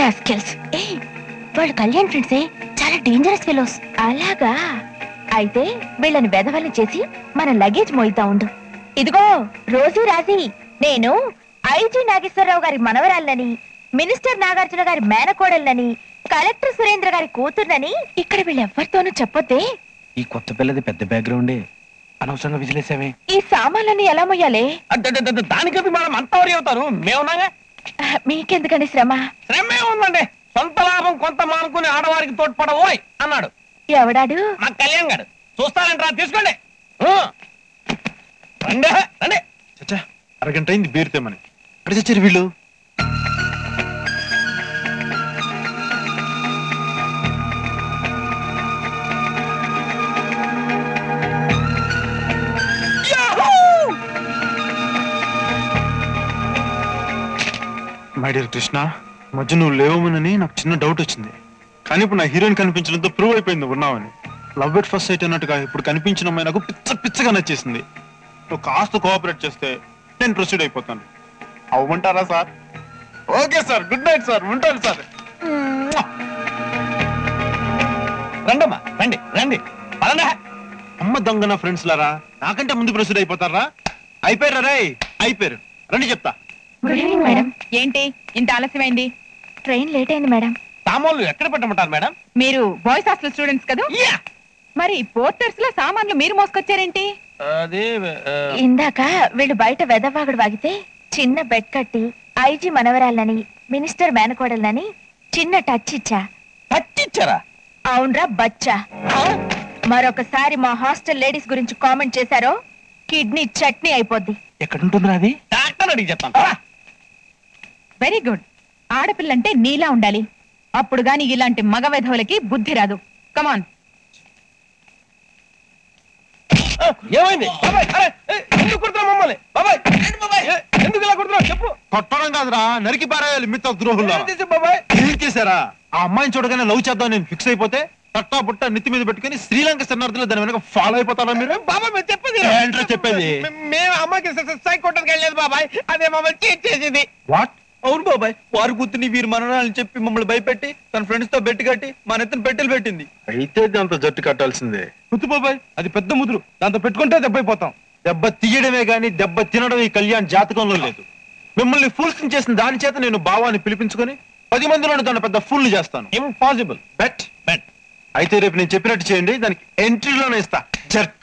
Rascals ఏ వాళ్ళు కళ్యాణ్ ఫ్రెండ్సే చాలా డేంజరస్ ఫెలోస్ అలాగా అయితే వీళ్ళని వెధవల్ని చేసి మన లగేజ్ మోయితా ఉండు ఇదిగో రోజు రాజీ నేను ఐజీ నాగేశ్వరరావు గారి మనవరాళ్ళని మినిస్టర్ నాగార్జున గారి మేనకోడళ్ళని కలెక్టర్ సురేంద్ర గారి కూతుర్నని ఇక్కడ వీళ్ళెవ్వరితోనూ చెప్పొద్దే ఈ కొత్త పిల్లది పెద్ద బ్యాక్గ్రౌండే అనవసరంగా విజిలేసామే ఈ సామాన్లన్నీ ఎలా మొయ్యాలి దానికది మనం అంత వరి అవుతారు మేమున్నాగా మీకెందుకండి శ్రమ శ్రమే ఉందండి సొంత లాభం కొంత మానుకుని ఆడవారికి తోడ్పడవోయ్ అన్నాడు ఎవడాడు మా కళ్యాణ్ గారు చూస్తానంటారా తీసుకోండి ఊ. రండి రండి చచ్చా అరగంట అయింది బీర్ తెమ్మని ఎక్కడ చచ్చారు వీళ్ళు మై డియర్ కృష్ణ ఈ మధ్య నువ్వు లేవమనని నాకు చిన్న డౌట్ వచ్చింది కానీ ఇప్పుడు నా హీరోయిన్ కనిపించడంతో ప్రూవ్ అయిపోయింది నువ్వు ఉన్నావని లవ్ ఎట్ ఫస్ట్ సైట్ అన్నట్టుగా ఇప్పుడు కనిపించిన అమ్మాయి నాకు పిచ్చ పిచ్చగా నచ్చేసింది నువ్వు కాస్త కోఆపరేట్ చేస్తే నేను ప్రొసీడ్ అయిపోతాను అవ్వమంటారా sir okay sir good night sir ఉంటాను సార్ రండమ్మా రండి రండి పదండి అమ్మ దొంగ నా ఫ్రెండ్స్ లారా నాకంటే ముందు ప్రొసీడ్ అయిపోతారా అయిపోయారా రే అయిపోయారు రండి చెప్తా గుడ్ ఈవినింగ్ మేడం ఏంటి ఇంత ఆలస్యమైంది ట్రైన్ లేట్ అయింది మేడం సామాన్లు ఎక్కడ పెట్టమంటారు మేడం మీరు బాయ్స్ హాస్టల్ స్టూడెంట్స్ కదా యా మరి పోర్టర్స్ లో సామాన్లు మీరు మోసుకొచ్చారేంటి అది ఆ, ఇందాక వీళ్ళు బయట వెదవాగుడు వాగితే చిన్న బెడ్ కట్టి ఐజీ మనవరాళ్ళని మినిస్టర్ మేనకోడళ్ళని చిన్న టచ్ ఇచ్చా పచ్చిచ్చారా అవునరా బచ్చా మరొకసారి మా హాస్టల్ లేడీస్ గురించి కామెంట్ చేశారో కిడ్నీ చట్నీ అయిపోద్ది ఎక్కడుంటుందిరా అది డాక్టర్ అడిగి చెప్తాను రా. వెరీ గుడ్ ఆడపిల్లంటే నీలా ఉండాలి అప్పుడు గాని ఇలాంటి మగ వెధవులకి బుద్ధి రాదు కమాన్ ఆ, ఏమైంది బాబాయ్ అరే, ఏ, ఎందుకు కుడుతున్నావు మమ్మల్ని బాబాయ్ ఏంటి బాబాయ్ ఏ, ఎందుకు ఇలా కుడుతున్నావు చెప్పు కొట్టడం కాదురా నరికి పారేయాలి మిత్త ద్రోహుల్లో ఏం చేసావు బాబాయ్ ఏం చేశారా ఆ అమ్మాయిని చూడగానే లవ్ చేద్దాం నేను ఫిక్స్ అయిపోతే తట్టా బుట్ట నెత్తి మీద పెట్టుకుని శ్రీలంక శరణార్థులు దాని వెనక ఫాలో అయిపోతారా మీరు బాబాయ్ మేము చెప్పేది ఏంట్రా చెప్పేది? మే- మేము అమ్మకి సైక్ కొట్టడానికి వెళ్ళలేదు బాబాయ్ అదే మమ్మల్ని చీట్ చేసింది వాట్ అవును బాబాయ్ వారు కూతుని వీరు మననాలని చెప్పి మమ్మల్ని భయపెట్టి తన ఫ్రెండ్స్ తో బెట్టి కట్టి మన ఎత్తున పెట్టెలు పెట్టింది అయితే దాంతో జట్టు కట్టాల్సిందే ముద్దు బాబాయ్ అది పెద్ద ముదురు దాంతో పెట్టుకుంటే దెబ్బైపోతాం దెబ్బ తీయడమే గాని దెబ్బ తినడం ఈ కళ్యాణ్ జాతకంలో లేదు మిమ్మల్ని ఫుల్స్ చేసిన దాని చేత నేను భావాన్ని పిలిపించుకొని పది మందిలోని దాన్ని పెద్ద ఫుల్ చేస్తాను ఇంపాసిబుల్ బెట్ బెట్ అయితే రేపు నేను చెప్పినట్టు చేయండి దానికి ఎంట్రీలోనే ఇస్తా జర్క్